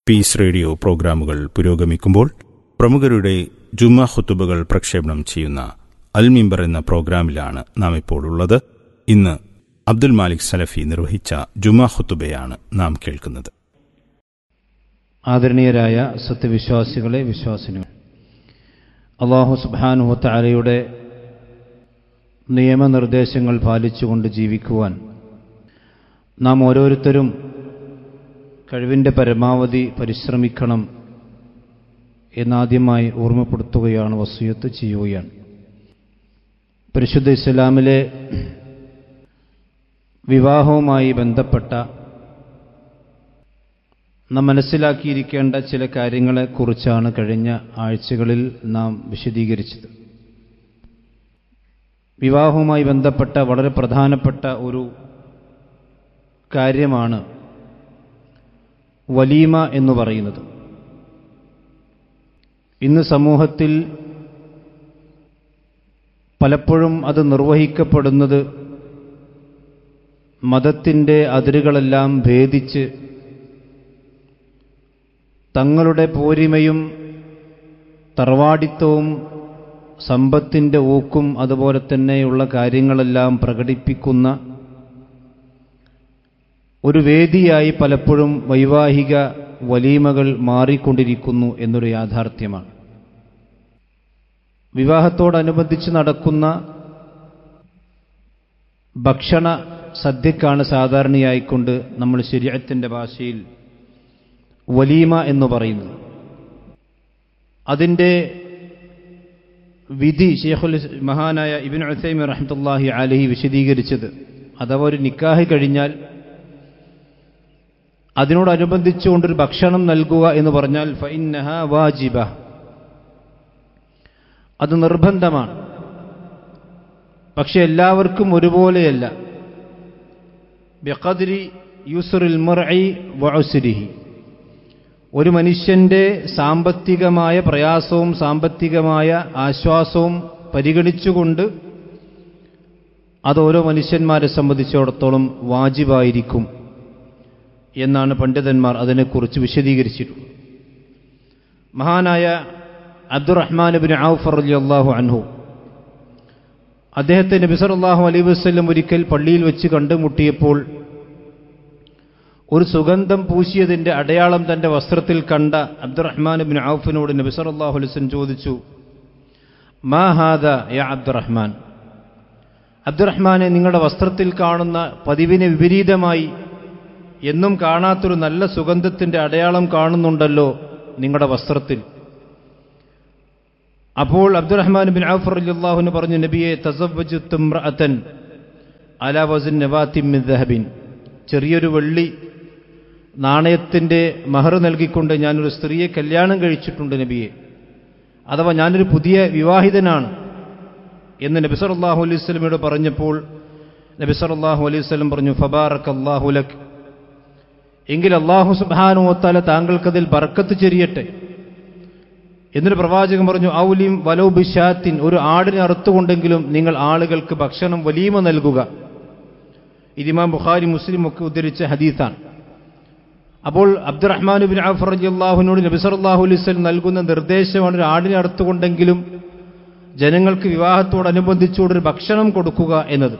piece radio പ്രോഗ്രാമുകൾ പുരോഗമിക്കുമ്പോൾ പ്രമുഖരുടെ ജുമാ ഖുത്തുബകൾ പ്രക്ഷേപണം ചെയ്യുന്ന അൽ മിമ്പർ എന്ന പ്രോഗ്രാമിലാണ് നാം ഇപ്പോൾ ഉള്ളത് ഇന്ന് അബ്ദുൽ മാലിക് സലഫി നിർവഹിച്ച ജുമാ ഖുത്തുബയാണ് നാം കേൾക്കുന്നത് ആദരണീയരായ സത്യവിശ്വാസികളെ വിശ്വാസിനികൾ അള്ളാഹു സുബാനുഹത്താലയുടെ നിയമനിർദ്ദേശങ്ങൾ പാലിച്ചുകൊണ്ട് ജീവിക്കുവാൻ നാം ഓരോരുത്തരും കഴിവിൻ്റെ പരമാവധി പരിശ്രമിക്കണം എന്നാദ്യമായി ഓർമ്മപ്പെടുത്തുകയാണ് വസൂയത്ത് ചെയ്യുകയാണ് പരിശുദ്ധ ഇസ്ലാമിലെ വിവാഹവുമായി ബന്ധപ്പെട്ട നാം മനസ്സിലാക്കിയിരിക്കേണ്ട ചില കാര്യങ്ങളെക്കുറിച്ചാണ് കഴിഞ്ഞ ആഴ്ചകളിൽ നാം വിശദീകരിച്ചത് വിവാഹവുമായി ബന്ധപ്പെട്ട വളരെ പ്രധാനപ്പെട്ട ഒരു കാര്യമാണ് വലീമ എന്ന് പറയുന്നത് ഇന്ന് സമൂഹത്തിൽ പലപ്പോഴും അത് നിർവഹിക്കപ്പെടുന്നത് മതത്തിൻ്റെ അതിരുകളെല്ലാം ഭേദിച്ച് തങ്ങളുടെ പോരിമയും തറവാടിത്തവും സമ്പത്തിൻ്റെ ഊക്കും അതുപോലെ തന്നെയുള്ള കാര്യങ്ങളെല്ലാം പ്രകടിപ്പിക്കുന്ന ഒരു വേദിയായി പലപ്പോഴും വൈവാഹിക വലീമകൾ മാറിക്കൊണ്ടിരിക്കുന്നു എന്നൊരു യാഥാർത്ഥ്യമാണ് വിവാഹത്തോടനുബന്ധിച്ച് നടക്കുന്ന ഭക്ഷണ സദ്യക്കാണ് സാധാരണയായിക്കൊണ്ട് നമ്മൾ ശരീരത്തിൻ്റെ ഭാഷയിൽ വലീമ എന്ന് പറയുന്നത് അതിൻ്റെ വിധി ഷെയ്ഖുൽ മഹാനായ ഇബിൻ ഉസൈമി റഹ്മത്തുല്ലാഹി അലഹി വിശദീകരിച്ചത് അഥവാ ഒരു നിക്കാഹ് കഴിഞ്ഞാൽ അതിനോടനുബന്ധിച്ചുകൊണ്ടൊരു ഭക്ഷണം നൽകുക എന്ന് പറഞ്ഞാൽ ഫൈനഹ വാജിബ അത് നിർബന്ധമാണ് പക്ഷെ എല്ലാവർക്കും ഒരുപോലെയല്ല ബഖദ്രി യൂസുറിൽ മുർഇ വഉസ്രിഹി ഒരു മനുഷ്യന്റെ സാമ്പത്തികമായ പ്രയാസവും സാമ്പത്തികമായ ആശ്വാസവും പരിഗണിച്ചുകൊണ്ട് അത് ഓരോ മനുഷ്യന്മാരെ സംബന്ധിച്ചിടത്തോളം വാജിബായിരിക്കും എന്നാണ് പണ്ഡിതന്മാർ അതിനെക്കുറിച്ച് വിശദീകരിച്ചിട്ടുള്ളത് മഹാനായ അബ്ദുറഹ്മാൻ ബിൻ ഔഫർ അലി അള്ളാഹു അൻഹു അദ്ദേഹത്തെ നബി സല്ലല്ലാഹു അലൈഹി വസല്ലം ഒരിക്കൽ പള്ളിയിൽ വെച്ച് കണ്ടുമുട്ടിയപ്പോൾ ഒരു സുഗന്ധം പൂശിയതിൻ്റെ അടയാളം തൻ്റെ വസ്ത്രത്തിൽ കണ്ട അബ്ദുറഹ്മാൻ ബിൻ ഔഫിനോട് നബി സല്ലല്ലാഹു അലൈഹി വസല്ലം ചോദിച്ചു മാ ഹാദ യാ അബ്ദുറഹ്മാൻ അബ്ദുറഹ്മാനെ നിങ്ങളുടെ വസ്ത്രത്തിൽ കാണുന്ന പതിവിന് വിപരീതമായി എന്നും കാണാത്തൊരു നല്ല സുഗന്ധത്തിൻ്റെ അടയാളം കാണുന്നുണ്ടല്ലോ നിങ്ങളുടെ വസ്ത്രത്തിൽ അപ്പോൾ അബ്ദുറഹ്മാൻ ബിൻ ഔഫർ അള്ളാഹുന് പറഞ്ഞു നബിയെ തസവ്വജുത്തുംറഅത്തൻ അലാ വസിൻ നവാത്തിം മിൻ ദഹബിൻ ചെറിയൊരു വെള്ളി നാണയത്തിൻ്റെ മഹർ നൽകിക്കൊണ്ട് ഞാനൊരു സ്ത്രീയെ കല്യാണം കഴിച്ചിട്ടുണ്ട് നബിയെ അഥവാ ഞാനൊരു പുതിയ വിവാഹിതനാണ് എന്ന് നബി സല്ലല്ലാഹു അലൈഹി വസല്ലമയോട് പറഞ്ഞപ്പോൾ നബി സല്ലല്ലാഹു അലൈഹി വസല്ലം പറഞ്ഞു ഫബാറക് അല്ലാഹു ലക് എങ്കിൽ അള്ളാഹു സുബ്ഹാനഹു വതആല താങ്കൾക്കതിൽ ബർക്കത്ത് ചെരിയട്ടെ എന്നിട്ട് പ്രവാചകൻ പറഞ്ഞു ഔലിം വലൗ ബിഷാത്തിൻ ഒരു ആടിനെ അറുത്തുകൊണ്ടെങ്കിലും നിങ്ങൾ ആളുകൾക്ക് ഭക്ഷണം വലീമ നൽകുക ഇതിമാം ബുഖാരി മുസ്ലിം ഒക്കെ ഉദ്ധരിച്ച ഹദീത്താണ് അപ്പോൾ അബ്ദുറഹ്മാൻ ബിൻ ആഫർ അള്ളാഹുവിനോട് നബി സല്ലല്ലാഹു അലൈഹി വസല്ലം നൽകുന്ന നിർദ്ദേശമാണ് ഒരു ആടിനെ അറുത്തുകൊണ്ടെങ്കിലും ജനങ്ങൾക്ക് വിവാഹത്തോടനുബന്ധിച്ചുകൊണ്ടൊരു ഭക്ഷണം കൊടുക്കുക എന്നത്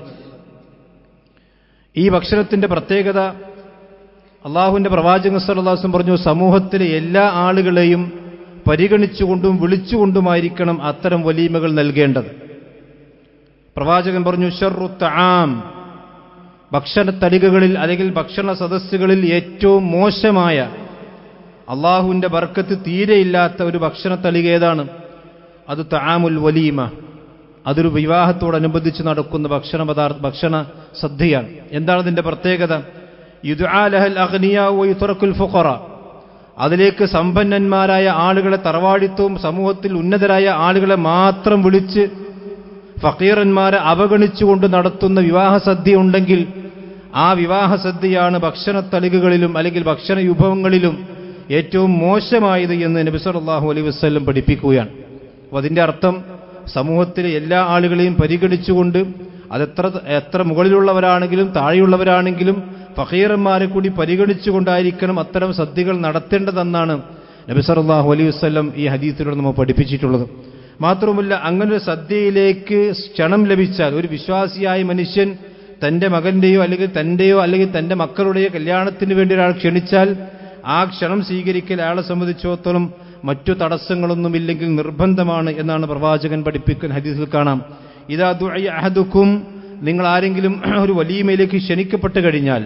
ഈ ഭക്ഷണത്തിന്റെ പ്രത്യേകത അള്ളാഹുവിന്റെ പ്രവാചകൻ സല്ലാസും പറഞ്ഞു സമൂഹത്തിലെ എല്ലാ ആളുകളെയും പരിഗണിച്ചുകൊണ്ടും വിളിച്ചുകൊണ്ടുമായിരിക്കണം അത്തരം വലീമകൾ നൽകേണ്ടത് പ്രവാചകൻ പറഞ്ഞു ഷറുത്താം ഭക്ഷണത്തലികകളിൽ അല്ലെങ്കിൽ ഭക്ഷണ സദസ്സുകളിൽ ഏറ്റവും മോശമായ അള്ളാഹുവിൻ്റെ ബർക്കത്ത് തീരെയില്ലാത്ത ഒരു ഭക്ഷണത്തലിക ഏതാണ് അത് താമുൽ വലീമ അതൊരു വിവാഹത്തോടനുബന്ധിച്ച് നടക്കുന്ന ഭക്ഷണ പദാർത്ഥ ഭക്ഷണ സദ്യയാണ് എന്താണ് അതിൻ്റെ പ്രത്യേകത യുദ്ആലഹൽ അഗ്നിയുറക്കുൽ ഫുഖറ അതിലേക്ക് സമ്പന്നന്മാരായ ആളുകളെ തറവാടിത്വവും സമൂഹത്തിൽ ഉന്നതരായ ആളുകളെ മാത്രം വിളിച്ച് ഫക്കീറന്മാരെ അവഗണിച്ചുകൊണ്ട് നടത്തുന്ന വിവാഹ സദ്യ ഉണ്ടെങ്കിൽ ആ വിവാഹ സദ്യയാണ് ഭക്ഷണത്തളികകളിലും അല്ലെങ്കിൽ ഭക്ഷണ വിഭവങ്ങളിലും ഏറ്റവും മോശമായത് എന്ന് നബി സല്ലല്ലാഹു അലൈഹി വസല്ലം പഠിപ്പിക്കുകയാണ് അപ്പോൾ അതിൻ്റെ അർത്ഥം സമൂഹത്തിലെ എല്ലാ ആളുകളെയും പരിഗണിച്ചുകൊണ്ട് അതെത്ര എത്ര മുകളിലുള്ളവരാണെങ്കിലും താഴെയുള്ളവരാണെങ്കിലും ഫക്കീറന്മാരെ കൂടി പരിഗണിച്ചുകൊണ്ടായിരിക്കണം അത്തരം സദ്യകൾ നടത്തേണ്ടതെന്നാണ് നബി സല്ലല്ലാഹു അലൈഹി വസല്ലം ഈ ഹദീസിലൂടെ നമ്മൾ പഠിപ്പിച്ചിട്ടുള്ളത് മാത്രവുമല്ല അങ്ങനെ ഒരു സദ്യയിലേക്ക് ക്ഷണം ലഭിച്ചാൽ ഒരു വിശ്വാസിയായ മനുഷ്യൻ തന്റെ മകന്റെയോ അല്ലെങ്കിൽ തന്റെയോ അല്ലെങ്കിൽ തന്റെ മക്കളുടെയോ കല്യാണത്തിന് വേണ്ടി ഒരാൾ ക്ഷണിച്ചാൽ ആ ക്ഷണം സ്വീകരിക്കൽ അയാളെ സംബന്ധിച്ചിടത്തോളം മറ്റു തടസ്സങ്ങളൊന്നുമില്ലെങ്കിൽ നിർബന്ധമാണ് എന്നാണ് പ്രവാചകൻ പഠിപ്പിക്കുന്ന ഹദീസിൽ കാണാം ഇതാ ദുഇ അഹദുക്കും നിങ്ങൾ ആരെങ്കിലും ഒരു വലീമയിലേക്ക് ക്ഷണിക്കപ്പെട്ട് കഴിഞ്ഞാൽ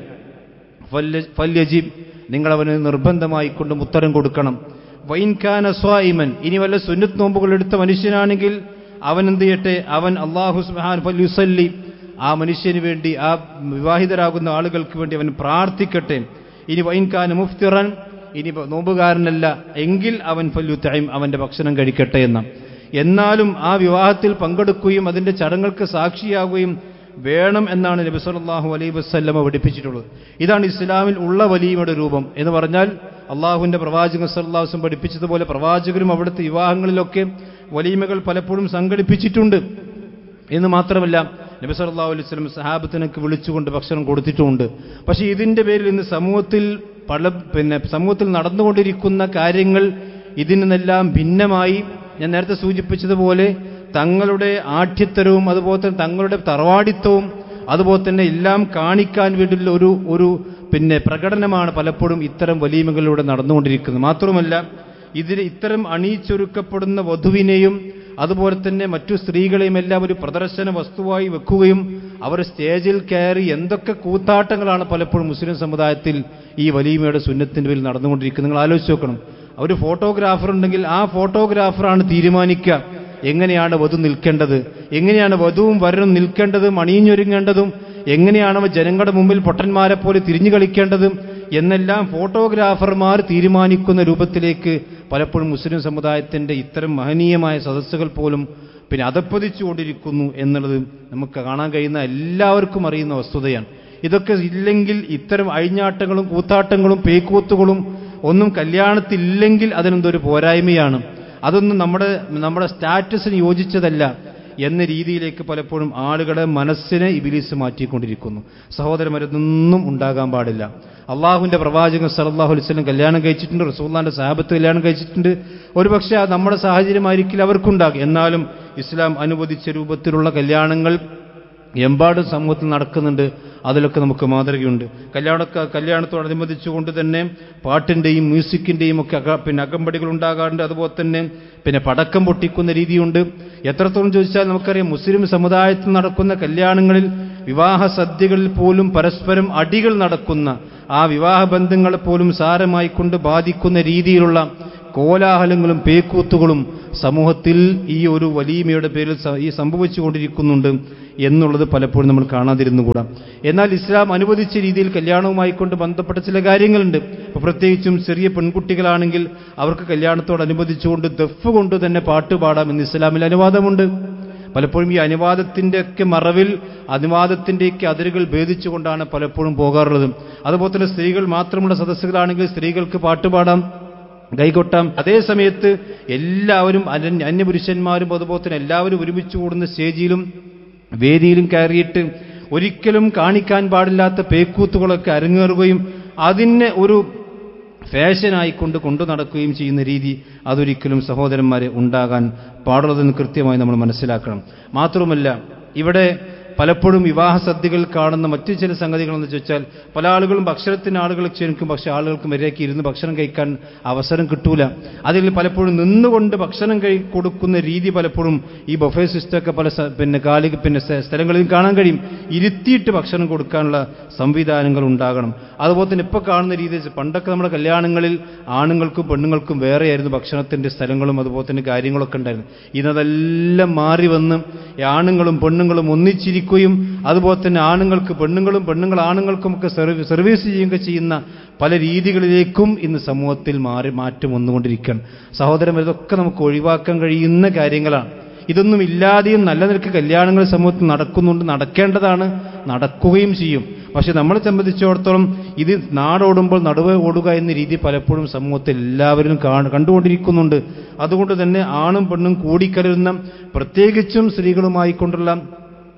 ഫല്യ- ഫല്യജിബ് നിങ്ങൾ അവന് നിർബന്ധമായി കൊണ്ടും ഉത്തരം കൊടുക്കണം വൈൻഖാന സ്വായിമൻ ഇനി വല്ല സുന്നത്ത് നോമ്പുകൾ എടുത്ത മനുഷ്യനാണെങ്കിൽ അവൻ എന്ത് ചെയ്യട്ടെ അവൻ അള്ളാഹു സുബ്ഹാൻ ഫല്യുസല്ലി ആ മനുഷ്യന് വേണ്ടി ആ വിവാഹിതരാകുന്ന ആളുകൾക്ക് വേണ്ടി അവൻ പ്രാർത്ഥിക്കട്ടെ ഇനി വൈൻഖാന മുഫ്തിറൻ ഇനി നോമ്പുകാരനല്ല എങ്കിൽ അവൻ ഫല്യുത്തയും അവന്റെ ഭക്ഷണം കഴിക്കട്ടെ എന്ന എന്നാലും ആ വിവാഹത്തിൽ പങ്കെടുക്കുകയും അതിന്റെ ചടങ്ങുകൾക്ക് സാക്ഷിയാകുകയും വേണം എന്നാണ് നബി സല്ലല്ലാഹു അലൈഹി വസല്ലമ പഠിപ്പിച്ചിട്ടുള്ളത് ഇതാണ് ഇസ്ലാമിൽ ഉള്ള വലീമയുടെ രൂപം എന്ന് പറഞ്ഞാൽ അള്ളാഹുവിന്റെ പ്രവാചകൻ സല്ലല്ലാഹു അലൈഹി വസല്ലം പഠിപ്പിച്ചതുപോലെ പ്രവാചകരും അവിടുത്തെ വിവാഹങ്ങളിലൊക്കെ വലീമകൾ പലപ്പോഴും സംഘടിപ്പിച്ചിട്ടുണ്ട് എന്ന് മാത്രമല്ല നബി സല്ലല്ലാഹു അലൈഹി വസല്ലം സഹാബത്തിനൊക്കെ വിളിച്ചുകൊണ്ട് ഭക്ഷണം കൊടുത്തിട്ടുമുണ്ട് പക്ഷേ ഇതിന്റെ പേരിൽ ഇന്ന് സമൂഹത്തിൽ പല പിന്നെ സമൂഹത്തിൽ നടന്നുകൊണ്ടിരിക്കുന്ന കാര്യങ്ങൾ ഇതിൽ നിന്നെല്ലാം ഭിന്നമായി ഞാൻ നേരത്തെ സൂചിപ്പിച്ചതുപോലെ തങ്ങളുടെ ആഠ്യത്തരവും അതുപോലെ തന്നെ തങ്ങളുടെ തറവാടിത്തവും അതുപോലെ തന്നെ എല്ലാം കാണിക്കാൻ വേണ്ടിയുള്ള ഒരു ഒരു പിന്നെ പ്രകടനമാണ് പലപ്പോഴും ഇത്തരം വലീമകളിലൂടെ നടന്നുകൊണ്ടിരിക്കുന്നത് മാത്രമല്ല ഇതിന് ഇത്തരം അണിയിച്ചൊരുക്കപ്പെടുന്ന വധുവിനെയും അതുപോലെ തന്നെ മറ്റു സ്ത്രീകളെയും എല്ലാം ഒരു പ്രദർശന വസ്തുവായി വെക്കുകയും അവർ സ്റ്റേജിൽ കയറി എന്തൊക്കെ കൂത്താട്ടങ്ങളാണ് പലപ്പോഴും മുസ്ലിം സമുദായത്തിൽ ഈ വലീമയുടെ സുന്നത്തിന്റെ പേരിൽ നടന്നുകൊണ്ടിരിക്കുന്നത് നിങ്ങൾ ആലോചിച്ച് നോക്കണം ഒരു ഫോട്ടോഗ്രാഫർ ഉണ്ടെങ്കിൽ ആ ഫോട്ടോഗ്രാഫറാണ് തീരുമാനിക്കുക എങ്ങനെയാണ് വധു നിൽക്കേണ്ടത് എങ്ങനെയാണ് വധുവും വരനും നിൽക്കേണ്ടതും അണിഞ്ഞൊരുങ്ങേണ്ടതും എങ്ങനെയാണ് അവ ജനങ്ങളുടെ മുമ്പിൽ പൊട്ടന്മാരെ പോലെ തിരിഞ്ഞു കളിക്കേണ്ടതും എന്നെല്ലാം ഫോട്ടോഗ്രാഫർമാർ തീരുമാനിക്കുന്ന രൂപത്തിലേക്ക് പലപ്പോഴും മുസ്ലിം സമുദായത്തിന്റെ ഇത്തരം മഹനീയമായ സദസ്സുകൾ പോലും പിന്നെ അതപ്പതിച്ചുകൊണ്ടിരിക്കുന്നു എന്നുള്ളത് നമുക്ക് കാണാൻ കഴിയുന്ന എല്ലാവർക്കും അറിയുന്ന വസ്തുതയാണ് ഇതൊക്കെ ഇല്ലെങ്കിൽ ഇത്തരം അഴിഞ്ഞാട്ടങ്ങളും കൂത്താട്ടങ്ങളും പേക്കൂത്തുകളും ഒന്നും കല്യാണത്തില്ലെങ്കിൽ അതിനെന്തൊരു പോരായ്മയാണ് അതൊന്നും നമ്മുടെ നമ്മുടെ സ്റ്റാറ്റസിന് യോജിച്ചതല്ല എന്ന രീതിയിലേക്ക് പലപ്പോഴും ആളുകളുടെ മനസ്സിനെ ഇബിലീസ് മാറ്റിക്കൊണ്ടിരിക്കുന്നു സഹോദരന്മാരൊന്നും ഉണ്ടാകാൻ പാടില്ല അള്ളാഹുവിന്റെ പ്രവാചകൻ സല്ലല്ലാഹു അലൈഹി വസല്ലം കല്യാണം കഴിച്ചിട്ടുണ്ട് റസൂല്ലാന്റെ സാഹബത്ത് കല്യാണം കഴിച്ചിട്ടുണ്ട് ഒരുപക്ഷെ അത് നമ്മുടെ സാഹചര്യമായിരിക്കില്ല അവർക്കുണ്ടാകും എന്നാലും ഇസ്ലാം അനുവദിച്ച രൂപത്തിലുള്ള കല്യാണങ്ങൾ എമ്പാടും സമൂഹത്തിൽ നടക്കുന്നുണ്ട് അതിലൊക്കെ നമുക്ക് മാതൃകയുണ്ട് കല്യാണക്ക കല്യാണത്തോടനുബന്ധിച്ചുകൊണ്ട് തന്നെ പാട്ടിന്റെയും മ്യൂസിക്കിന്റെയും ഒക്കെ അക പിന്നെ അകമ്പടികൾ ഉണ്ടാകാറുണ്ട് അതുപോലെ തന്നെ പിന്നെ പടക്കം പൊട്ടിക്കുന്ന രീതിയുണ്ട് എത്രത്തോളം ചോദിച്ചാൽ നമുക്കറിയാം മുസ്ലിം സമുദായത്തിൽ നടക്കുന്ന കല്യാണങ്ങളിൽ വിവാഹ സദ്യകളിൽ പോലും പരസ്പരം അടികൾ നടക്കുന്ന ആ വിവാഹ ബന്ധങ്ങളെ പോലും സാരമായി കൊണ്ട് ബാധിക്കുന്ന രീതിയിലുള്ള കോലാഹലങ്ങളും പേക്കൂത്തുകളും സമൂഹത്തിൽ ഈ ഒരു വലീമയുടെ പേരിൽ സ- ഈ സംഭവിച്ചുകൊണ്ടിരിക്കുന്നുണ്ട് എന്നുള്ളത് പലപ്പോഴും നമ്മൾ കാണാതിരുന്നുകൂടാ എന്നാൽ ഇസ്ലാം അനുവദിച്ച രീതിയിൽ കല്യാണവുമായി കൊണ്ട് ബന്ധപ്പെട്ട ചില കാര്യങ്ങളുണ്ട് ഇപ്പൊ പ്രത്യേകിച്ചും ചെറിയ പെൺകുട്ടികളാണെങ്കിൽ അവർക്ക് കല്യാണത്തോടനുബന്ധിച്ചുകൊണ്ട് ദഫ് കൊണ്ട് തന്നെ പാട്ട് പാടാം എന്ന് ഇസ്ലാമിൽ അനുവാദമുണ്ട് പലപ്പോഴും ഈ അനുവാദത്തിന്റെ ഒക്കെ മറവിൽ അനുവാദത്തിന്റെയൊക്കെ അതിരുകൾ ഭേദിച്ചുകൊണ്ടാണ് പലപ്പോഴും പോകാറുള്ളത് അതുപോലെ തന്നെ സ്ത്രീകൾ മാത്രമുള്ള സദസ്സുകളാണെങ്കിൽ സ്ത്രീകൾക്ക് പാട്ടുപാടാം കൈകൊട്ടാം അതേ സമയത്ത് എല്ലാവരും അന്യ അന്യപുരുഷന്മാരും അതുപോലെ തന്നെ എല്ലാവരും ഒരുമിച്ച് കൂടുന്ന സ്റ്റേജിലും വേദിയിലും കയറിയിട്ട് ഒരിക്കലും കാണിക്കാൻ പാടില്ലാത്ത പേക്കൂത്തുകളൊക്കെ അരങ്ങേറുകയും അതിനെ ഒരു ഫാഷനായിക്കൊണ്ട് കൊണ്ടു നടക്കുകയും ചെയ്യുന്ന രീതി അതൊരിക്കലും സഹോദരന്മാരെ ഉണ്ടാകാൻ പാടുള്ളതെന്ന് കൃത്യമായി നമ്മൾ മനസ്സിലാക്കണം മാത്രവുമല്ല ഇവിടെ പലപ്പോഴും വിവാഹ സദ്യകൾ കാണുന്ന മറ്റു ചില സംഗതികളെന്ന് ചോദിച്ചാൽ പല ആളുകളും ഭക്ഷണത്തിന് ആളുകൾ ക്ഷണിക്കും പക്ഷെ ആളുകൾക്ക് മര്യാദയ്ക്ക് ഇരുന്ന് ഭക്ഷണം കഴിക്കാൻ അവസരം കിട്ടൂല അതിൽ പലപ്പോഴും നിന്നുകൊണ്ട് ഭക്ഷണം കഴി കൊടുക്കുന്ന രീതി പലപ്പോഴും ഈ ബൊഫേ സിസ്റ്റമൊക്കെ പല സ- പിന്നെ കാലി പിന്നെ സ്ഥ- സ്ഥലങ്ങളിലും കാണാൻ കഴിയും ഇരുത്തിയിട്ട് ഭക്ഷണം കൊടുക്കാനുള്ള സംവിധാനങ്ങൾ ഉണ്ടാകണം അതുപോലെ തന്നെ ഇപ്പോൾ കാണുന്ന രീതി വെച്ച് പണ്ടൊക്കെ നമ്മുടെ കല്യാണങ്ങളിൽ ആണുങ്ങൾക്കും പെണ്ണുങ്ങൾക്കും വേറെയായിരുന്നു ഭക്ഷണത്തിന്റെ സ്ഥലങ്ങളും അതുപോലെ തന്നെ കാര്യങ്ങളൊക്കെ ഉണ്ടായിരുന്നു ഇന്നതെല്ലാം മാറി വന്ന് ഈ ആണുങ്ങളും പെണ്ണുങ്ങളും ഒന്നിച്ചിരിക്കുകയും അതുപോലെ തന്നെ ആണുങ്ങൾക്ക് പെണ്ണുങ്ങളും പെണ്ണുങ്ങൾ ആണുങ്ങൾക്കും ഒക്കെ സർവീ- സർവീസ് ചെയ്യുക ചെയ്യുന്ന പല രീതികളിലേക്കും ഇന്ന് സമൂഹത്തിൽ മാറി മാറ്റം വന്നുകൊണ്ടിരിക്കുകയാണ് സഹോദരൻ ഇതൊക്കെ നമുക്ക് ഒഴിവാക്കാൻ കഴിയുന്ന കാര്യങ്ങളാണ് ഇതൊന്നും ഇല്ലാതെയും നല്ല നിലക്ക് കല്യാണങ്ങൾ സമൂഹത്തിൽ നടക്കുന്നുണ്ട് നടക്കേണ്ടതാണ് നടക്കുകയും ചെയ്യും പക്ഷെ നമ്മളെ സംബന്ധിച്ചിടത്തോളം ഇത് നാടോടുമ്പോൾ നടുവ് ഓടുക എന്ന രീതി പലപ്പോഴും സമൂഹത്തിൽ എല്ലാവരും കാണ- കണ്ടുകൊണ്ടിരിക്കുന്നുണ്ട് അതുകൊണ്ട് തന്നെ ആണും പെണ്ണും കൂടിക്കലരുന്ന പ്രത്യേകിച്ചും സ്ത്രീകളുമായി കൊണ്ടുള്ള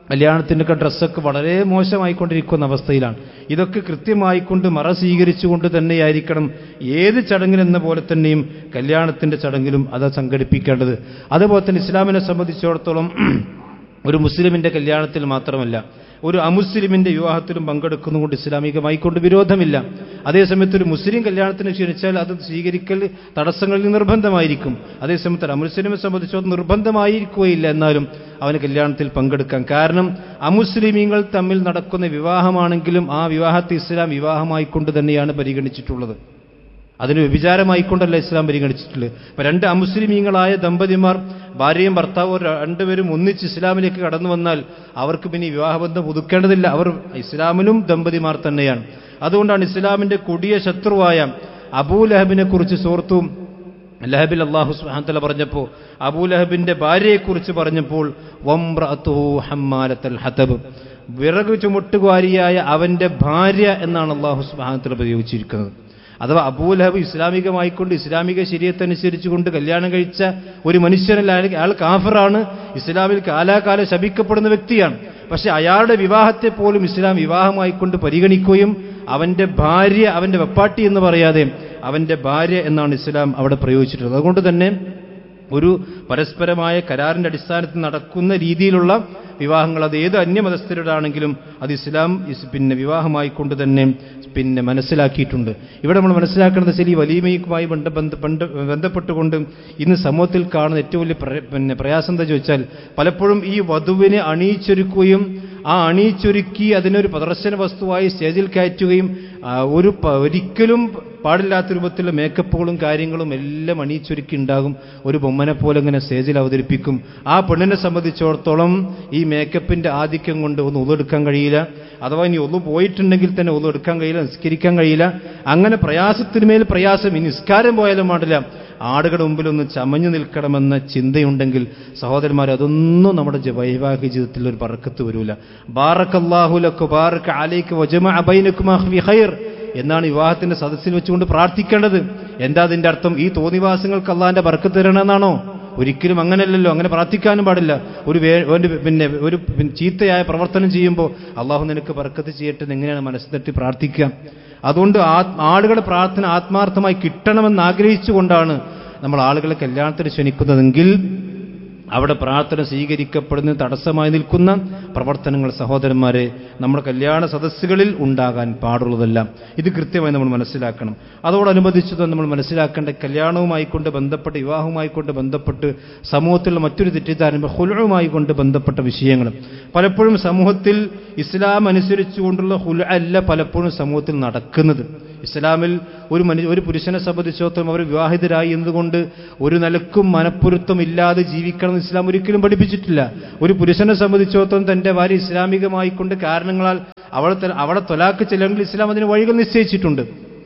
കല്യാണത്തിൻ്റെയൊക്കെ ഡ്രസ്സൊക്കെ വളരെ മോശമായിക്കൊണ്ടിരിക്കുന്ന അവസ്ഥയിലാണ് ഇതൊക്കെ കൃത്യമായിക്കൊണ്ട് മറ സ്വീകരിച്ചുകൊണ്ട് തന്നെയായിരിക്കണം ഏത് ചടങ്ങിലെന്ന പോലെ തന്നെയും കല്യാണത്തിൻ്റെ ചടങ്ങിലും അത് സംഘടിപ്പിക്കേണ്ടത് അതുപോലെ തന്നെ ഇസ്ലാമിനെ സംബന്ധിച്ചിടത്തോളം ഒരു മുസ്ലിമിൻ്റെ കല്യാണത്തിൽ മാത്രമല്ല ഒരു അമുസ്ലിമിന്റെ വിവാഹത്തിലും പങ്കെടുക്കുന്നതുകൊണ്ട് ഇസ്ലാമികമായിക്കൊണ്ട് വിരോധമില്ല അതേസമയത്ത് ഒരു മുസ്ലിം കല്യാണത്തിന് ക്ഷണിച്ചാൽ അത് സ്വീകരിക്കൽ തടസ്സങ്ങളിൽ നിർബന്ധമായിരിക്കും അതേസമയത്ത് ഒരു അമുസ്ലിമിനെ സംബന്ധിച്ചോളം നിർബന്ധമായിരിക്കുകയില്ല എന്നാലും അവന് കല്യാണത്തിൽ പങ്കെടുക്കാം കാരണം അമുസ്ലിമീങ്ങൾ തമ്മിൽ നടക്കുന്ന വിവാഹമാണെങ്കിലും ആ വിവാഹത്തെ ഇസ്ലാം വിവാഹമായിക്കൊണ്ട് തന്നെയാണ് പരിഗണിച്ചിട്ടുള്ളത് അതിന് വ്യഭിചാരമായിക്കൊണ്ടല്ല ഇസ്ലാം പരിഗണിച്ചിട്ടുള്ളത് ഇപ്പൊ രണ്ട് അമുസ്ലിമീങ്ങളായ ദമ്പതിമാർ ഭാര്യയും ഭർത്താവും രണ്ടുപേരും ഒന്നിച്ച് ഇസ്ലാമിലേക്ക് കടന്നു വന്നാൽ അവർക്ക് പിന്നെ ഈ വിവാഹബന്ധം പുതുക്കേണ്ടതില്ല അവർ ഇസ്ലാമിലും ദമ്പതിമാർ തന്നെയാണ് അതുകൊണ്ടാണ് ഇസ്ലാമിന്റെ കൊടിയ ശത്രുവായ അബൂലഹബിനെ കുറിച്ച് സുഹൃത്തും ലഹബിൽ അള്ളാഹു സുഹാന്തല പറഞ്ഞപ്പോൾ അബൂലഹബിന്റെ ഭാര്യയെക്കുറിച്ച് പറഞ്ഞപ്പോൾ ഹമ്മാലത്തൽ ഹതബ് വിറക് ചുമട്ടുകാരിയായ അവന്റെ ഭാര്യ എന്നാണ് അള്ളാഹു സുഹാന്തല പ്രയോഗിച്ചിരിക്കുന്നത് അഥവാ അബൂലഹബ് ഇസ്ലാമികമായിക്കൊണ്ട് ഇസ്ലാമിക ശരീരത്തനുസരിച്ചുകൊണ്ട് കല്യാണം കഴിച്ച ഒരു മനുഷ്യനല്ല അയാൾ കാഫറാണ് ഇസ്ലാമിൽ കാലാകാലം ശപിക്കപ്പെടുന്ന വ്യക്തിയാണ് പക്ഷെ അയാളുടെ വിവാഹത്തെ പോലും ഇസ്ലാം വിവാഹമായിക്കൊണ്ട് പരിഗണിക്കുകയും അവന്റെ ഭാര്യ അവന്റെ വെപ്പാട്ടി എന്ന് പറയാതെ അവന്റെ ഭാര്യ എന്നാണ് ഇസ്ലാം അവിടെ പ്രയോഗിച്ചിട്ടുള്ളത് അതുകൊണ്ട് തന്നെ ഒരു പരസ്പരമായ കരാറിന്റെ അടിസ്ഥാനത്തിൽ നടക്കുന്ന രീതിയിലുള്ള വിവാഹങ്ങൾ അത് ഏത് അന്യമതസ്ഥരുടാണെങ്കിലും അത് ഇസ്ലാം പിന്നെ വിവാഹമായിക്കൊണ്ട് തന്നെ പിന്നെ മനസ്സിലാക്കിയിട്ടുണ്ട് ഇവിടെ നമ്മൾ മനസ്സിലാക്കേണ്ടത് വെച്ചാൽ ഈ വലീമയുമായി ബന്ധ ബന്ധപ്പെട്ടുകൊണ്ട് ഇന്ന് സമൂഹത്തിൽ കാണുന്ന ഏറ്റവും വലിയ പിന്നെ പ്രയാസം എന്താ ചോദിച്ചാൽ പലപ്പോഴും ഈ വധുവിനെ അണിയിച്ചൊരുക്കുകയും ആ അണിയിച്ചൊരുക്കി അതിനൊരു പ്രദർശന വസ്തുവായി സ്റ്റേജിൽ കയറ്റുകയും ഒരു ഒരിക്കലും പാടില്ലാത്ത രൂപത്തിലുള്ള മേക്കപ്പുകളും കാര്യങ്ങളും എല്ലാം അണിയിച്ചൊരുക്കി ഉണ്ടാകും ഒരു ബൊമ്മനെ പോലെ ഇങ്ങനെ സ്റ്റേജിൽ അവതരിപ്പിക്കും ആ പെണ്ണിനെ സംബന്ധിച്ചിടത്തോളം ഈ മേക്കപ്പിന്റെ ആധിക്യം കൊണ്ട് ഒന്ന് ഒന്നെടുക്കാൻ കഴിയില്ല അഥവാ ഇനി ഒന്ന് പോയിട്ടുണ്ടെങ്കിൽ തന്നെ ഒന്നും എടുക്കാൻ കഴിയില്ല നിസ്കരിക്കാൻ കഴിയില്ല അങ്ങനെ പ്രയാസത്തിനുമേൽ പ്രയാസം ഈ നിസ്കാരം പോയാലും പാടില്ല ആടുകളുടെ മുമ്പിൽ ഒന്ന് ചമഞ്ഞു നിൽക്കണമെന്ന ചിന്തയുണ്ടെങ്കിൽ സഹോദരന്മാർ അതൊന്നും നമ്മുടെ വൈവാഹിക ജീവിതത്തിൽ ഒരു പറക്കത്ത് വരൂല ബാറക്കല്ലാഹുലക്ക് ബാറക്ക് ആലേക്ക് വജമ അബൈനക്കുമാഹി ഖൈർ എന്നാണ് വിവാഹത്തിന്റെ സദസ്സിൽ വെച്ചുകൊണ്ട് പ്രാർത്ഥിക്കേണ്ടത് എന്താ അതിന്റെ അർത്ഥം ഈ തോന്നിവാസങ്ങൾക്ക് അള്ളാന്റെ ബർക്കത്ത് തരണമെന്നാണോ ഒരിക്കലും അങ്ങനെയല്ലല്ലോ അങ്ങനെ പ്രാർത്ഥിക്കാനും പാടില്ല ഒരു പിന്നെ ഒരു ചീത്തയായ പ്രവർത്തനം ചെയ്യുമ്പോൾ അള്ളാഹു നിനക്ക് ബർക്കത്ത് ചെയ്യട്ടെ എങ്ങനെയാണ് മനസ്സ് തട്ടി പ്രാർത്ഥിക്കുക അതുകൊണ്ട് ആളുകളുടെ പ്രാർത്ഥന ആത്മാർത്ഥമായി കിട്ടണമെന്ന് ആഗ്രഹിച്ചുകൊണ്ടാണ് നമ്മൾ ആളുകളെ കല്യാണത്തിന് ക്ഷണിക്കുന്നതെങ്കിൽ അവിടെ പ്രാർത്ഥന സ്വീകരിക്കപ്പെടുന്നതിന് തടസ്സമായി നിൽക്കുന്ന പ്രവർത്തനങ്ങൾ സഹോദരന്മാരെ നമ്മുടെ കല്യാണ സദസ്സുകളിൽ ഉണ്ടാകാൻ പാടുള്ളതല്ല ഇത് കൃത്യമായി നമ്മൾ മനസ്സിലാക്കണം അതോടനുബന്ധിച്ച് നമ്മൾ മനസ്സിലാക്കേണ്ട കല്യാണവുമായി കൊണ്ട് ബന്ധപ്പെട്ട് വിവാഹവുമായി കൊണ്ട് ബന്ധപ്പെട്ട് സമൂഹത്തിലുള്ള മറ്റൊരു തെറ്റിദ്ധാരണ ഹുലുമായി കൊണ്ട് ബന്ധപ്പെട്ട വിഷയങ്ങൾ പലപ്പോഴും സമൂഹത്തിൽ ഇസ്ലാം അനുസരിച്ചുകൊണ്ടുള്ള ഹുല അല്ല പലപ്പോഴും സമൂഹത്തിൽ നടക്കുന്നത് ഇസ്ലാമിൽ ഒരു മനുഷ്യ ഒരു പുരുഷനെ സംബന്ധിച്ചിടത്തോളം അവർ വിവാഹിതരായി എന്നതുകൊണ്ട് ഒരു നിലക്കും മനപ്പൊരുത്തം ഇല്ലാതെ ജീവിക്കണം ഇസ്ലാം ഒരിക്കലും പഠിപ്പിച്ചിട്ടില്ല ഒരു പുരുഷനെ സംബന്ധിച്ചിടത്തോളം തന്റെ ഭാര്യ ഇസ്ലാമികമായി കൊണ്ട് കാരണങ്ങളാൽ അവളെ അവളെ തൊലാക്ക് ചെല്ലെങ്കിൽ ഇസ്ലാം അതിന് വഴികൾ നിശ്ചയിച്ചിട്ടുണ്ട്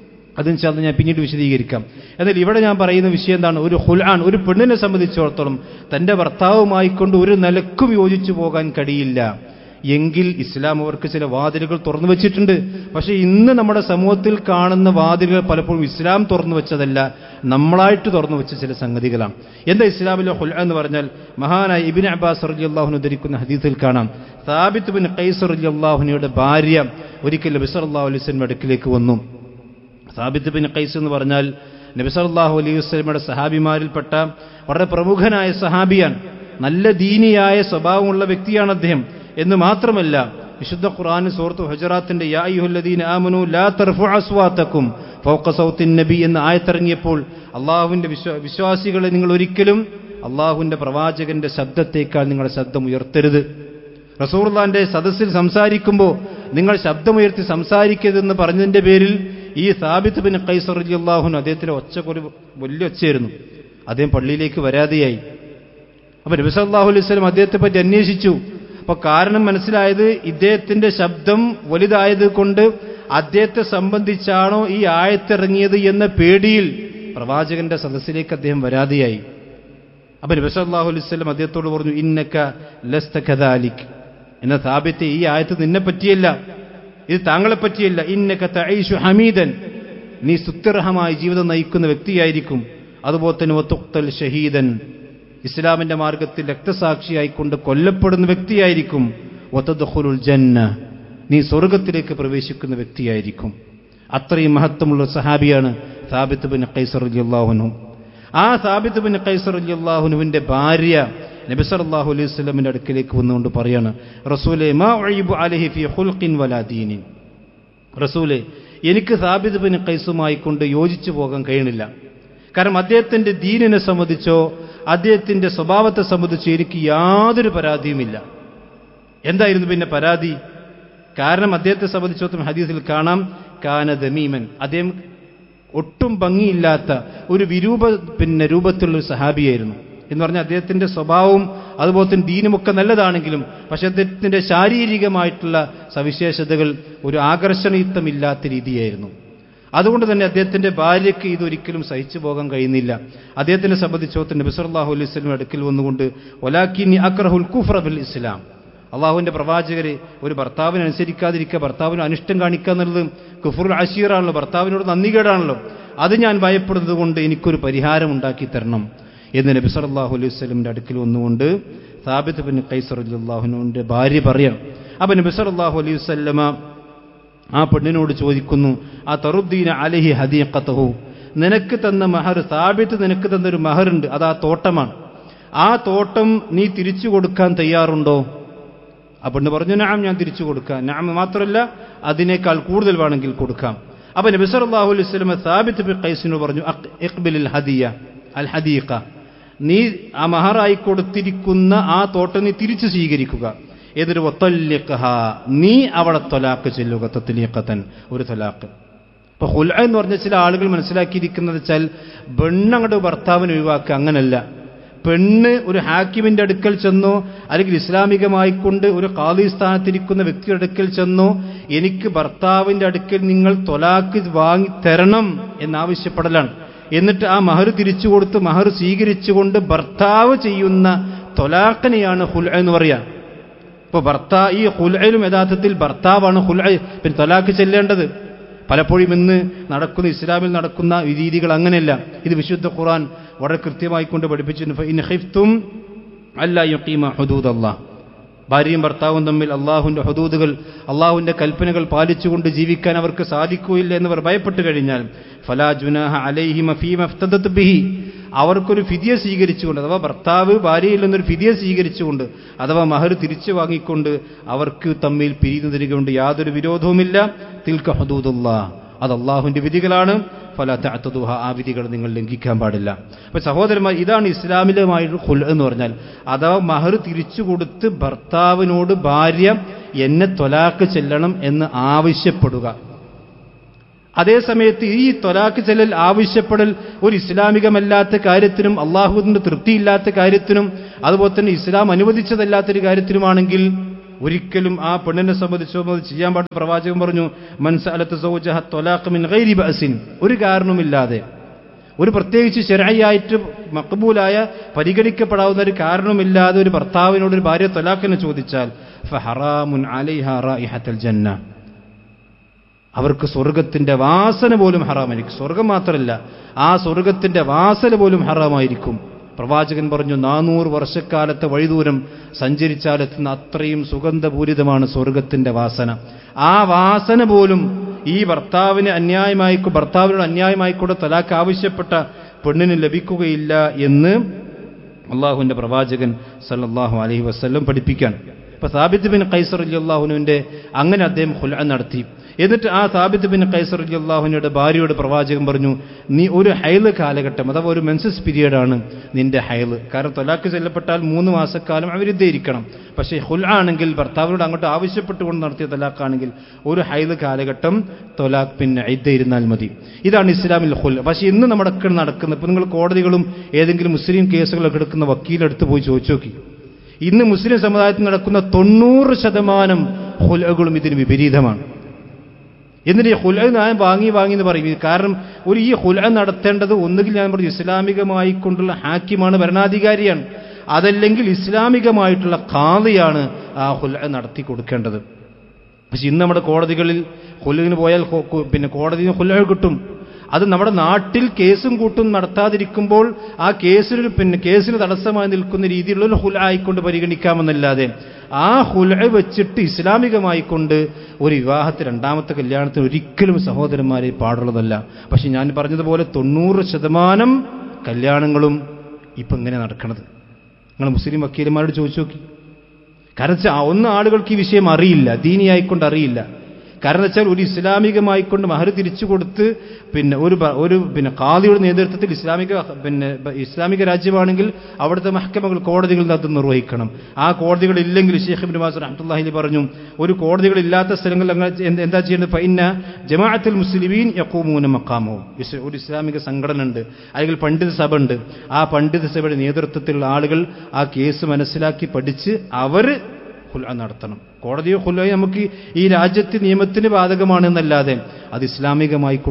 അതിന് ഞാൻ പിന്നീട് വിശദീകരിക്കാം എന്നാൽ ഇവിടെ ഞാൻ പറയുന്ന വിഷയം എന്താണ് ഒരു ഹുൽആൻ ഒരു പെണ്ണിനെ സംബന്ധിച്ചിടത്തോളം തന്റെ ഭർത്താവുമായി കൊണ്ട് ഒരു നിലക്കും യോജിച്ചു പോകാൻ കഴിയില്ല എങ്കിൽ ഇസ്ലാം അവർക്ക് ചില വാതിലുകൾ തുറന്നു വെച്ചിട്ടുണ്ട് പക്ഷെ ഇന്ന് നമ്മുടെ സമൂഹത്തിൽ കാണുന്ന വാതിലുകൾ പലപ്പോഴും ഇസ്ലാം തുറന്നു വെച്ചതല്ല നമ്മളായിട്ട് തുറന്നു വെച്ച ചില സംഗതികളാണ് എന്താ ഇസ്ലാമിലെ ഹുൽ എന്ന് പറഞ്ഞാൽ മഹാനായ ഇബിൻ അബ്ബാസ് റലി അള്ളാഹുന് ധരിക്കുന്ന ഹദീസിൽ കാണാം സാബിത്ത് ബിൻ ഖൈസ് റലി അള്ളാഹുനയുടെ ഭാര്യ ഒരിക്കൽ നബിസർ അള്ളാഹു അലൈസ്ലം അടുക്കിലേക്ക് വന്നു സാബിത്ത് ബിൻ ഖൈസ് എന്ന് പറഞ്ഞാൽ നബിസല്ലാഹു അലൈഹി വസ്ലമയുടെ സഹാബിമാരിൽപ്പെട്ട വളരെ പ്രമുഖനായ സഹാബിയാൻ നല്ല ദീനിയായ സ്വഭാവമുള്ള വ്യക്തിയാണ് അദ്ദേഹം എന്ന് മാത്രമല്ല വിശുദ്ധ ഖുർആൻ സൂറത്ത് ഹുജറാത്തിന്റെ യാ അയ്യുഹല്ലദീന ആമനു ലാ തർഫു അസ്വാത്തക്കും ഫൗഖ സൗത്തിൻ നബി എന്ന് ആയത്തിറങ്ങിയപ്പോൾ അള്ളാഹുവിന്റെ വിശ്വാസികളെ നിങ്ങൾ ഒരിക്കലും അള്ളാഹുവിന്റെ പ്രവാചകന്റെ ശബ്ദത്തേക്കാൾ നിങ്ങളുടെ ശബ്ദം ഉയർത്തരുത് റസൂർലാന്റെ സദസ്സിൽ സംസാരിക്കുമ്പോൾ നിങ്ങൾ ശബ്ദമുയർത്തി സംസാരിക്കരുതെന്ന് പറഞ്ഞതിന്റെ പേരിൽ ഈ സാബിത്ത് ബിൻ ഖൈസർ അലി അള്ളാഹുൻ അദ്ദേഹത്തിന്റെ ഒച്ചക്കൊരു വലിയ ഒച്ചയായിരുന്നു അദ്ദേഹം പള്ളിയിലേക്ക് വരാതെയായി അപ്പൊ നബിസല്ലാഹു അലൈഹി സ്വലം അദ്ദേഹത്തെ പറ്റി അന്വേഷിച്ചു അപ്പൊ കാരണം മനസ്സിലായത് ഇദ്ദേഹത്തിന്റെ ശബ്ദം വലുതായത് കൊണ്ട് അദ്ദേഹത്തെ സംബന്ധിച്ചാണോ ഈ ആയത്തിറങ്ങിയത് എന്ന പേടിയിൽ പ്രവാചകന്റെ സദസ്സിലേക്ക് അദ്ദേഹം വരാതെയായി അപ്പൊ നബിസല്ലാഹു അലൈഹി സ്വലം അദ്ദേഹത്തോട് പറഞ്ഞു ഇന്നക്ക ലസ്ത കദാലിക് എന്ന സ്ഥാപിത്തെ ഈ ആയത്ത് നിന്നെ പറ്റിയല്ല ഇത് താങ്കളെ പറ്റിയല്ല ഇന്നക്ക തൈഷു ഹമീദൻ നീ സുത്യർഹമായ ജീവിതം നയിക്കുന്ന വ്യക്തിയായിരിക്കും അതുപോലെ തന്നെ ഒത്തുക്തൽ ഷഹീദൻ ഇസ്ലാമിന്റെ മാർഗത്തിൽ രക്തസാക്ഷിയായിക്കൊണ്ട് കൊല്ലപ്പെടുന്ന വ്യക്തിയായിരിക്കും ഒത്തദുൽ ജന്ന നീ സ്വർഗത്തിലേക്ക് പ്രവേശിക്കുന്ന വ്യക്തിയായിരിക്കും അത്രയും മഹത്വമുള്ള സഹാബിയാണ് സാബിത്ത് ബിൻ ഖൈസർ അലിയല്ലാഹുനു ആ സാബിത്ത് ബിൻ ഖൈസർ അലിയല്ലാഹുനുവിൻ്റെ ഭാര്യ നബി സല്ലല്ലാഹു അലൈഹി വസല്ലമിന്റെ അടുക്കിലേക്ക് വന്നുകൊണ്ട് പറയാണ് റസൂലെ മാ ഉഈബു അലൈഹി ഫീ ഖുൽഖിൻ വലാ ദീനിൻ റസൂലെ എനിക്ക് സാബിത്ത് ബിൻ ഖൈസുമായി കൊണ്ട് യോജിച്ചു പോകാൻ കഴിയണില്ല കാരണം അദ്ദേഹത്തിന്റെ ദീനിനെ സംബന്ധിച്ചോ അദ്ദേഹത്തിന്റെ സ്വഭാവത്തെ സംബന്ധിച്ചോ എനിക്ക് യാതൊരു പരാതിയുമില്ല എന്തായിരുന്നു പിന്നെ പരാതി കാരണം അദ്ദേഹത്തെ സംബന്ധിച്ചിടത്തോളം ഹദീസിൽ കാണാം കാന ദമീമൻ അദ്ദേഹം ഒട്ടും ഭംഗിയില്ലാത്ത ഒരു വിരൂപ പിന്നെ രൂപത്തിലുള്ള ഒരു സഹാബിയായിരുന്നു എന്ന് പറഞ്ഞാൽ അദ്ദേഹത്തിന്റെ സ്വഭാവവും അതുപോലെ തന്നെ ദീനുമൊക്കെ നല്ലതാണെങ്കിലും പക്ഷെ അദ്ദേഹത്തിന്റെ ശാരീരികമായിട്ടുള്ള സവിശേഷതകൾ ഒരു ആകർഷണീത്വമില്ലാത്ത രീതിയായിരുന്നു അതുകൊണ്ട് തന്നെ അദ്ദേഹത്തിന്റെ ഭാര്യയ്ക്ക് ഇതൊരിക്കലും സഹിച്ചു പോകാൻ കഴിയുന്നില്ല അദ്ദേഹത്തിനെ സംബന്ധിച്ചോത്ത് നബി സല്ലല്ലാഹു അലൈഹി വസല്ലം അടുക്കൽ വന്നുകൊണ്ട് ഒലാക്കിനി അക്രഹുൽ കുഫ്ര ബിൽ ഇസ്ലാം അള്ളാഹുവിന്റെ പ്രവാചകര് ഒരു ഭർത്താവിനെ അനുസരിക്കാതിരിക്കുക ഭർത്താവിന് അനിഷ്ടം കാണിക്കുക എന്നുള്ളത് കുഫറുൽ അഷീറാണല്ലോ ഭർത്താവിനോട് നന്ദികേടാണല്ലോ അത് ഞാൻ ഭയപ്പെടുന്നത് കൊണ്ട് എനിക്കൊരു പരിഹാരം ഉണ്ടാക്കി തരണം എന്ന് നബി സല്ലല്ലാഹു അലൈഹി വസല്ലമിന്റെ അടുക്കൽ വന്നുകൊണ്ട് സാബിത്ത് ബിൻ ഖൈസർ അള്ളാഹുവിന്റെ ഭാര്യ പറയണം അപ്പൊ നബി സല്ലല്ലാഹു അലൈഹി വസല്ലമ ആ പെണ്ണിനോട് ചോദിക്കുന്നു ആ തറുദ്ദീന അലഹി ഹദീഖത്തഹു നിനക്ക് തന്ന മഹർ സാബിത്ത് നിനക്ക് തന്നൊരു മഹറുണ്ട് അത് ആ തോട്ടമാണ് ആ തോട്ടം നീ തിരിച്ചു കൊടുക്കാൻ തയ്യാറുണ്ടോ ആ പെണ്ണ് പറഞ്ഞു നാം ഞാൻ തിരിച്ചു കൊടുക്കാം നാം മാത്രമല്ല അതിനേക്കാൾ കൂടുതൽ വേണമെങ്കിൽ കൊടുക്കാം അപ്പൊ നബി സല്ലല്ലാഹു അലൈഹി വസല്ലം സാബിത്ത് ബിൻ ഖൈസിനോട് പറഞ്ഞു "അഖ്- ഇഖ്ബിലിൽ ഹദിയ അൽ ഹദീഖ നീ ആ മഹറായി കൊടുത്തിരിക്കുന്ന ആ തോട്ടം നീ തിരിച്ചു സ്വീകരിക്കുക ഏതൊരു ഒത്തല്യക്കഹ നീ അവളെ തൊലാക്ക് ചെല്ലുക തത്ലീഖത്തൻ ഒരു തൊലാക്ക് ഇപ്പൊ ഹുല എന്ന് പറഞ്ഞ ചില ആളുകൾ മനസ്സിലാക്കിയിരിക്കുന്നത് വെച്ചാൽ പെണ്ണങ്ങടെ ഭർത്താവിനെ ഒഴിവാക്കുക അങ്ങനല്ല പെണ്ണ് ഒരു ഹാക്കിമിന്റെ അടുക്കൽ ചെന്നോ അല്ലെങ്കിൽ ഇസ്ലാമികമായിക്കൊണ്ട് ഒരു ഖാദി സ്ഥാനത്തിരിക്കുന്ന വ്യക്തിയുടെ അടുക്കൽ ചെന്നോ എനിക്ക് ഭർത്താവിന്റെ അടുക്കൽ നിങ്ങൾ തൊലാക്ക് വാങ്ങി തരണം എന്നാവശ്യപ്പെടലാണ് എന്നിട്ട് ആ മഹർ തിരിച്ചു കൊടുത്ത് മഹർ സ്വീകരിച്ചുകൊണ്ട് ഭർത്താവ് ചെയ്യുന്ന തൊലാഖനെയാണ് ഹുൽ എന്ന് പറയാൻ ഇപ്പൊ ഭർത്താ ഈ ഹുലയിലും യഥാർത്ഥത്തിൽ ഭർത്താവാണ് ഹുല പിന്നെ തൊലാക്ക് ചെല്ലേണ്ടത് പലപ്പോഴും ഇന്ന് നടക്കുന്ന ഇസ്ലാമിൽ നടക്കുന്ന ഈ രീതികൾ അങ്ങനെയല്ല ഇത് വിശുദ്ധ ഖുർആൻ വളരെ കൃത്യമായി കൊണ്ട് പഠിപ്പിച്ചിട്ടുണ്ട് ഇൻ ഹിഫ്തും അല്ല യുക്കീമ ഹുദൂദ് അള്ളാഹ് ഭാര്യയും ഭർത്താവും തമ്മിൽ അള്ളാഹുവിന്റെ ഹദൂദുകൾ അള്ളാഹുവിന്റെ കൽപ്പനകൾ പാലിച്ചുകൊണ്ട് ജീവിക്കാൻ അവർക്ക് സാധിക്കുകയില്ല എന്നവർ ഭയപ്പെട്ടു കഴിഞ്ഞാൽ ഫലാ ജുനാഹ അലൈഹി മഫീമഫ്തദത്ത് ബിഹി അവർക്കൊരു ഫിദിയ സ്വീകരിച്ചുകൊണ്ട് അഥവാ ഭർത്താവ് ഭാര്യയിൽ നിന്നൊരു ഫിദിയ സ്വീകരിച്ചുകൊണ്ട് അഥവാ മഹർ തിരിച്ചു വാങ്ങിക്കൊണ്ട് അവർക്ക് തമ്മിൽ പിരിയുന്നതിന് കൊണ്ട് യാതൊരു വിരോധവുമില്ല തിൽക്ക ഹദൂദുല്ലാ അത് അള്ളാഹുവിന്റെ വിധികളാണ് ഫല തഅത്തദുഹ ആ വിധികൾ നിങ്ങൾ ലംഘിക്കാൻ പാടില്ല അപ്പൊ സഹോദരന്മാർ ഇതാണ് ഇസ്ലാമികമായ ഖുൽ എന്ന് പറഞ്ഞാൽ അഥവാ മഹർ തിരിച്ചു കൊടുത്ത് ഭർത്താവിനോട് ഭാര്യ എന്നെ തൊലാക്ക് ചെല്ലണം എന്ന് ആവശ്യപ്പെടുക അതേസമയത്ത് ഈ തൊലാക്ക് ചെല്ലൽ ആവശ്യപ്പെടൽ ഒരു ഇസ്ലാമികമല്ലാത്ത കാര്യത്തിനും അള്ളാഹുവിന്റെ തൃപ്തിയില്ലാത്ത കാര്യത്തിനും അതുപോലെ തന്നെ ഇസ്ലാം അനുവദിച്ചതല്ലാത്തൊരു കാര്യത്തിനുമാണെങ്കിൽ ഒരിക്കലും ആ പെണ്ണിനെ സംബന്ധിച്ചോ അത് ചെയ്യാൻ പാടില്ല പ്രവാചകൻ പറഞ്ഞു മൻസഅലത്ത് സൗജഹ ത്വലാഖ് മിൻ ഗൈരി ബഅസിൻ ഒരു കാരണവുമില്ലാതെ ഒരു പ്രത്യേകിച്ച് ശരായിട്ട് മക്ബൂലായ പരിഗണിക്കപ്പെടാവുന്ന ഒരു കാരണമില്ലാതെ ഒരു ഭർത്താവിനോട് ഒരു ഭാര്യ തൊലാഖിനെ ചോദിച്ചാൽ ഫഹറാമുൻ അലൈഹ റായിഹത്തൽ ജന്ന അവർക്ക് സ്വർഗത്തിന്റെ വാസന പോലും ഹറാമായിരിക്കും സ്വർഗം മാത്രമല്ല ആ സ്വർഗത്തിന്റെ വാസന പോലും ഹറാമായിരിക്കും പ്രവാചകൻ പറഞ്ഞു നാനൂറ് വർഷക്കാലത്തെ വഴിദൂരം സഞ്ചരിച്ചാലെത്തുന്ന അത്രയും സുഗന്ധപൂരിതമാണ് സ്വർഗത്തിന്റെ വാസന ആ വാസന പോലും ഈ ഭർത്താവിന് അന്യായമായി ഭർത്താവിനോട് അന്യായമായിക്കൂടെ തലാക്ക് ആവശ്യപ്പെട്ട പെണ്ണിന് ലഭിക്കുകയില്ല എന്ന് അള്ളാഹുവിന്റെ പ്രവാചകൻ സല്ലല്ലാഹു അലൈഹി വസ്ല്ലം പഠിപ്പിക്കാൻ ഇപ്പൊ സാബിദ് ബിൻ ഖൈസർ അലി അള്ളാഹുനുവിന്റെ അങ്ങനെ അദ്ദേഹം ഹുല നടത്തി എന്നിട്ട് ആ സാബിദ് ബിൻ ഖൈസർ അലി അള്ളാഹുവിന്റെ ഭാര്യയോട് പ്രവാചകൻ പറഞ്ഞു നീ ഒരു ഹൈല് കാലഘട്ടം അഥവാ ഒരു മെൻസസ് പീരീഡാണ് നിന്റെ ഹൈല് കാരണം തൊലാക്ക് ചെല്ലപ്പെട്ടാൽ മൂന്ന് മാസക്കാലം അവരിദ്ധ ഇരിക്കണം പക്ഷേ ഹുൽ ആണെങ്കിൽ ഭർത്താവിനോട് അങ്ങോട്ട് ആവശ്യപ്പെട്ടുകൊണ്ട് നടത്തിയ തൊലാക്കാണെങ്കിൽ ഒരു ഹൈല് കാലഘട്ടം തൊലാഖ് പിന്നെ ഇദ്ദ ഇരുന്നാൽ മതി ഇതാണ് ഇസ്ലാമിൽ ഹുൽ പക്ഷേ ഇന്ന് നമ്മുടെ ഒക്കെ നടക്കുന്നത് ഇപ്പൊ നിങ്ങൾ കോടതികളും ഏതെങ്കിലും മുസ്ലിം കേസുകളൊക്കെ എടുക്കുന്ന വക്കീലെടുത്ത് പോയി ചോദിച്ചു നോക്കി ഇന്ന് മുസ്ലിം സമുദായത്തിൽ നടക്കുന്ന തൊണ്ണൂറ് ശതമാനം ഹുലകളും ഇതിന് വിപരീതമാണ് എന്നിട്ട് ഈ ഹുല ഞാൻ വാങ്ങി വാങ്ങി എന്ന് പറയും കാരണം ഒരു ഈ ഹുല നടത്തേണ്ടത് ഒന്നുകിൽ ഞാൻ പറഞ്ഞു ഇസ്ലാമികമായി കൊണ്ടുള്ള ഹാക്കിമാണ് ഭരണാധികാരിയാണ് അതല്ലെങ്കിൽ ഇസ്ലാമികമായിട്ടുള്ള കാതിയാണ് ആ ഹുല നടത്തി കൊടുക്കേണ്ടത് പക്ഷെ ഇന്ന് നമ്മുടെ കോടതികളിൽ ഹുലിന് പോയാൽ ഹോ- കു- പിന്നെ കോടതിയിൽ ഹുല കിട്ടും അത് നമ്മുടെ നാട്ടിൽ കേസും കൂട്ടും നടത്താതിരിക്കുമ്പോൾ ആ കേസിന് പിന്നെ കേസിന് തടസ്സമായി നിൽക്കുന്ന രീതിയിലുള്ള ഒരു ഹുല ആയിക്കൊണ്ട് പരിഗണിക്കാമെന്നല്ലാതെ ആ ഹുല വെച്ചിട്ട് ഇസ്ലാമികമായി കൊണ്ട് ഒരു വിവാഹത്തിൽ രണ്ടാമത്തെ കല്യാണത്തിന് ഒരിക്കലും സഹോദരന്മാരെ പാടുള്ളതല്ല പക്ഷെ ഞാൻ പറഞ്ഞതുപോലെ തൊണ്ണൂറ് ശതമാനം കല്യാണങ്ങളും ഇപ്പം ഇങ്ങനെ നടക്കണത് നിങ്ങൾ മുസ്ലിം വക്കീലന്മാരോട് ചോദിച്ചു നോക്കി കാരണം വെച്ചാൽ ഒന്ന് ആളുകൾക്ക് ഈ വിഷയം അറിയില്ല ദീനിയായിക്കൊണ്ട് അറിയില്ല കാരണം വെച്ചാൽ ഒരു ഇസ്ലാമികമായിക്കൊണ്ട് മഹർ തിരിച്ചു കൊടുത്ത് പിന്നെ ഒരു ബ- ഒരു പിന്നെ കാദിയുടെ നേതൃത്വത്തിൽ ഇസ്ലാമിക പിന്നെ ബ- ഇസ്ലാമിക രാജ്യമാണെങ്കിൽ അവിടുത്തെ മഹക്കമകൾ കോടതികൾ അത് നിർവഹിക്കണം ആ കോടതികൾ ഇല്ലെങ്കിൽ ഷെയ്ഖ് ഇബ്നു ബാസ് റഹ്മത്തുള്ളാഹി പറഞ്ഞു ഒരു കോടതികൾ ഇല്ലാത്ത സ്ഥലങ്ങളിൽ അങ്ങനെ എന്ത് എന്താ ചെയ്യേണ്ടത് ഫൈന ജമാഅത്തുൽ മുസ്ലിമീൻ യഖൂമൂന മഖാമോ ഇസ് ഒരു ഇസ്ലാമിക സംഘടന ഉണ്ട് അല്ലെങ്കിൽ പണ്ഡിത സഭ ഉണ്ട് ആ പണ്ഡിത സഭയുടെ നേതൃത്വത്തിലുള്ള ആളുകൾ ആ കേസ് മനസ്സിലാക്കി പഠിച്ച് അവർ ഖുൽഅ നടത്തണം കോടതിയോ ഖുൽഅയോ നമുക്ക് ഈ രാജ്യത്തെ നിയമത്തിന് ബാധകമാണെന്നല്ലാതെ അത് ഇസ്ലാമികമായി